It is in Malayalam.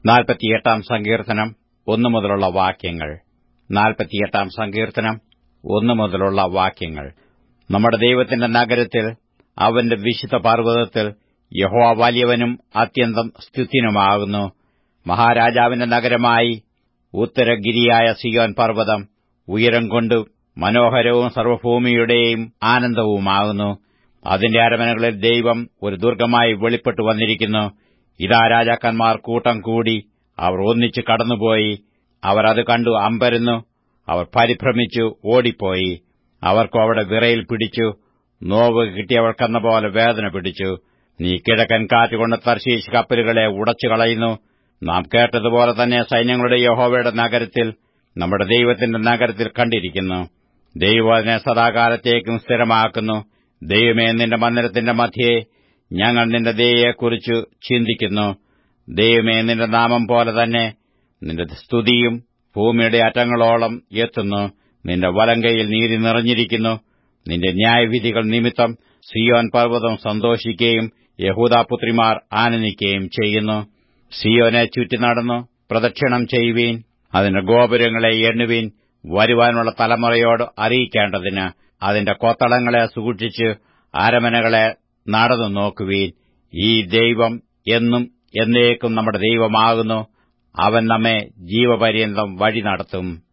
നാൽപ്പത്തിയെട്ടാം സങ്കീർത്തനം ഒന്നു മുതലുള്ള വാക്യങ്ങൾ നാൽപ്പത്തിയെട്ടാം സങ്കീർത്തനം ഒന്നു മുതലുള്ള വാക്യങ്ങൾ നമ്മുടെ ദൈവത്തിന്റെ നഗരത്തിൽ അവന്റെ വിശുദ്ധ പർവ്വതത്തിൽ യഹോവ വലിയവനും അത്യന്തം സ്തുത്യനുമാകുന്നു മഹാരാജാവിന്റെ നഗരമായി ഉത്തരഗിരിയായ സിയോൻ പർവ്വതം ഉയരം കൊണ്ട് മനോഹരവും സർവ്വഭൂമിയുടെയും ആനന്ദവുമാകുന്നു അതിന്റെ അരമനകളിൽ ദൈവം ഒരു ദുർഗമായി വെളിപ്പെട്ടു വന്നിരിക്കുന്നു ഇതാ രാജാക്കന്മാർ കൂട്ടം കൂടി അവർ ഒന്നിച്ചു കടന്നുപോയി അവർ അത് കണ്ടു അമ്പരന്നു അവർ പരിഭ്രമിച്ചു ഓടിപ്പോയി അവർക്കു അവിടെ വിറയിൽ പിടിച്ചു നോവ് കിട്ടിയവർക്കെന്ന പോലെ വേദന പിടിച്ചു നീ കിഴക്കൻ കാറ്റുകൊണ്ട് തർശീശ് കപ്പലുകളെ ഉടച്ചു കളയുന്നു നാം കേട്ടതുപോലെ തന്നെ സൈന്യങ്ങളുടെ യഹോവയുടെ നഗരത്തിൽ നമ്മുടെ ദൈവത്തിന്റെ നഗരത്തിൽ കണ്ടിരിക്കുന്നു ദൈവം അതിനെ സദാകാലത്തേക്കും സ്ഥിരമാക്കുന്നു ദൈവമേ നിന്റെ മന്ദിരത്തിന്റെ മധ്യേ ഞങ്ങൾ നിന്റെ ദയയെക്കുറിച്ചു ചിന്തിക്കുന്നു ദൈവമേ നിന്റെ നാമം പോലെ തന്നെ നിന്റെ സ്തുതിയും ഭൂമിയുടെ അറ്റങ്ങളോളം എത്തുന്നു നിന്റെ വലങ്കയിൽ നീതി നിറഞ്ഞിരിക്കുന്നു നിന്റെ ന്യായവിധികൾ നിമിത്തം സിയോൻ പർവ്വതം സന്തോഷിക്കുകയും യഹൂദാപുത്രിമാർ ആനന്ദിക്കുകയും ചെയ്യുന്നു സിയോനെ ചുറ്റി നടന്നു പ്രദക്ഷിണം ചെയ്യുവീൻ അതിന്റെ ഗോപുരങ്ങളെ എണ്ണുവീൻ വരുവാനുള്ള തലമുറയോട് അറിയിക്കേണ്ടതിന് അതിന്റെ കൊത്തളങ്ങളെ സൂക്ഷിച്ച് അരമനകളെ നടന്നു നോക്കുവീൻ ഈ ദൈവം എന്നും എന്നേക്കും നമ്മുടെ ദൈവമാകുന്നു അവൻ നമ്മെ ജീവപര്യന്തം വഴി നടത്തും